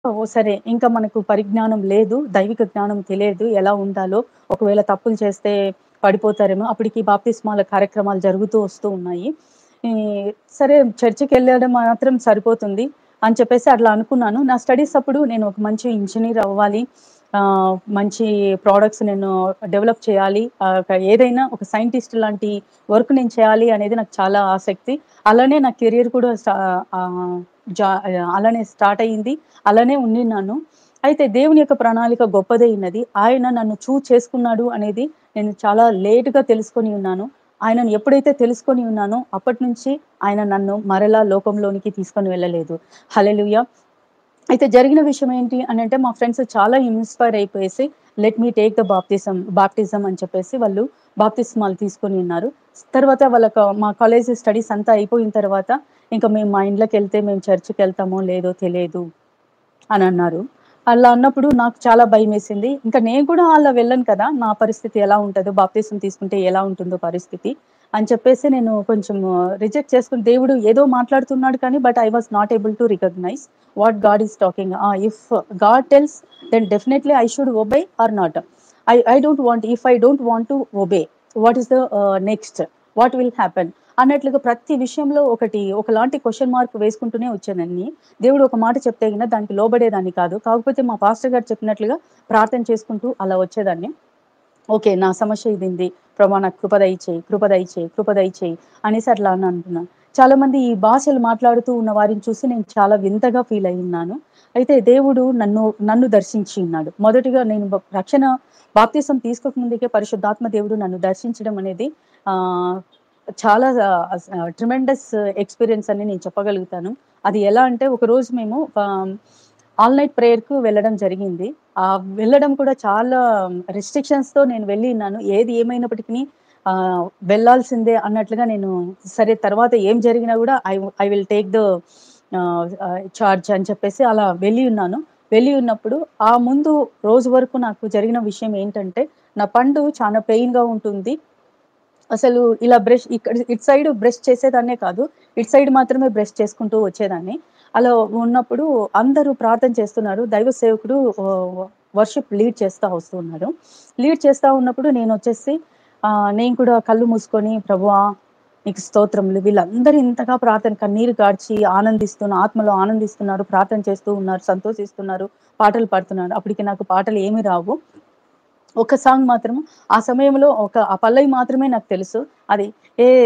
ఓ సరే ఇంకా మనకు పరిజ్ఞానం లేదు. దైవిక జ్ఞానం తెలియదు. ఎలా ఉండాలో, ఒకవేళ తప్పులు చేస్తే పడిపోతారేమో. అప్పటికి బాప్తిస్మాల కార్యక్రమాలు జరుగుతూ వస్తూ ఉన్నాయి. ఈ సరే చర్చికెళ్ళడం మాత్రం సరిపోతుంది అని చెప్పేసి అట్లా అనుకున్నాను. నా స్టడీస్ అప్పుడు నేను ఒక మంచి ఇంజినీర్ అవ్వాలి. ఆహ్, మంచి ప్రొడక్ట్స్ నేను డెవలప్ చేయాలి. ఆహ్, ఒక ఏదైనా ఒక సైంటిస్ట్ లాంటి వర్క్ నేను చేయాలి అనేది నాకు చాలా ఆసక్తి. అలానే నా కెరియర్ కూడా స్టా ఆహ్, జా అలానే స్టార్ట్ అయింది. అలానే ఉండిన్నాను. అయితే దేవుని యొక్క ప్రణాళిక గొప్పదైనది. ఆయన నన్ను చూజ్ చేసుకున్నాడు అనేది నేను చాలా లేట్‌గా తెలుసుకొని ఉన్నాను. ఆయనను ఎప్పుడైతే తెలుసుకొని ఉన్నానో అప్పటినుంచి ఆయన నన్ను మరలా లోకంలోనికి తీసుకొని వెళ్ళలేదు. హల్లెలూయా! అయితే జరిగిన విషయం ఏంటి అనంటే మా ఫ్రెండ్స్ చాలా ఇన్‌స్పైర్ అయిపోయేసి let me take the baptism baptism అని చెప్పేసి వాళ్ళు బాప్తిస్మాలు తీసుకొని ఉన్నారు. తర్వాత వాళ్ళ క మా కాలేజ్ స్టడీస్ అంతా అయిపోయిన తర్వాత ఇంక మేము మా ఇండ్లకెళ్తే మేము చర్చికెళ్తామో లేదో తెలియదు అనన్నారు. అలా అన్నప్పుడు నాకు చాలా భయమేసింది. ఇంక నేను కూడా అలా వెళ్ళను కదా! నా పరిస్థితి ఎలా ఉంటదో, బాప్తిసం తీసుకుంటే ఎలా ఉంటుందో పరిస్థితి అని చెప్పేసి నేను కొంచెం రిజెక్ట్ చేసుకొని దేవుడు ఏదో మాట్లాడుతున్నాడు కానీ but I was not able to recognise what God is talking. Ah! If God tells then definitely I should obey or not. I I don't want if I don't want to obey what is the ah, next? What will happen? అన్నట్లుగా ప్రతి విషయంలో ఒకటి ఒకలాంటి question mark వేసుకుంటూనే వచ్చానండి. దేవుడు ఒక మాట చెప్తే గిన దానికి లోబడేదాన్ని కాదు. కాకపోతే మా పాస్టర్ గారు చెప్పినట్లుగా ప్రార్థన చేసుకుంటూ అలా వచ్చేదాన్ని. ఓకే. నా సమస్య ఇదుంది. ప్రభా నాకు కృప దయచేయి, కృప దయచేయి, కృప దయచేయి అనేసి అట్లా అని అనుకున్నాను. చాలామంది ఈ భాషలు మాట్లాడుతూ ఉన్న వారిని చూసి నేను చాలా వింతగా ఫీల్ అయ్యున్నాను. అయితే దేవుడు నన్ను నన్ను దర్శించి ఉన్నాడు. మొదటిగా నేను బ రక్షణ బాప్తిసం తీసుకోక ముందుకే పరిశుద్ధాత్మ దేవుడు నన్ను దర్శించడం అనేది ఆహ్, చాలా అస్ ట్రిమెండస్ ఎక్స్‌పీరియన్స్ అని నేను చెప్పగలుగుతాను. అది ఎలా అంటే ఒకరోజు మేము ఆహ్, ఆల్ నైట్ ప్రేయర్‌కు వెళ్ళడం జరిగింది. ఆహ్, వెళ్ళడం కూడా చాలా రిస్ట్రిక్షన్స్‌తో నేను వెళ్ళిన్నాను. ఏది ఏమైనప్పటికిని ఆహ్, వెళ్ళాల్సిందే అన్నట్లుగా నేను సరే తర్వాత ఏం జరిగినా గూడా I I will take the ah, ah, charge అని చెప్పేసి అలా వెళ్ళి ఉన్నాను. వెళ్ళి ఉన్నప్పుడు ఆ ముందు రోజు వరకు నాకు జరిగిన విషయం ఏంటంటే నా పండు చాలా పెయిన్‌గా ఉంటుంది. అసలు ఇలా బ్రష్ ఇక్కడ ఇటు సైడ్ బ్రష్ చేసేదాన్నే కాదు. ఇటు సైడ్ మాత్రమే బ్రష్ చేసుకుంటూ వచ్చేదాన్ని. అలా ఉన్నప్పుడు అందరూ ప్రార్థన చేస్తున్నారు. దైవ సేవకుడు ఆహ్, వర్షిప్ లీడ్ చేస్తా వస్తున్నాడు. లీడ్ చేస్తా ఉన్నప్పుడు నేనొచ్చేసి ఆహ్, నేను కూడా కళ్ళు మూసుకొని ప్రభువా! నీకు స్తోత్రములు. వీళ్ళందరూ ఇంతగా ప్రార్థన కన్నీరు కార్చి ఆనందిస్తున్న ఆత్మలో ఆనందిస్తున్నారు. ప్రార్థన చేస్తూ ఉన్నారు. సంతోషిస్తున్నారు. పాటలు పాడుతున్నారు. అప్పటికి నాకు పాటలు ఏమి రావు. ఒక సాంగ్ మాత్రం ఆ సమయంలో ఒక ఆ పల్లవి మాత్రమే నాకు తెలుసు. అది ఏ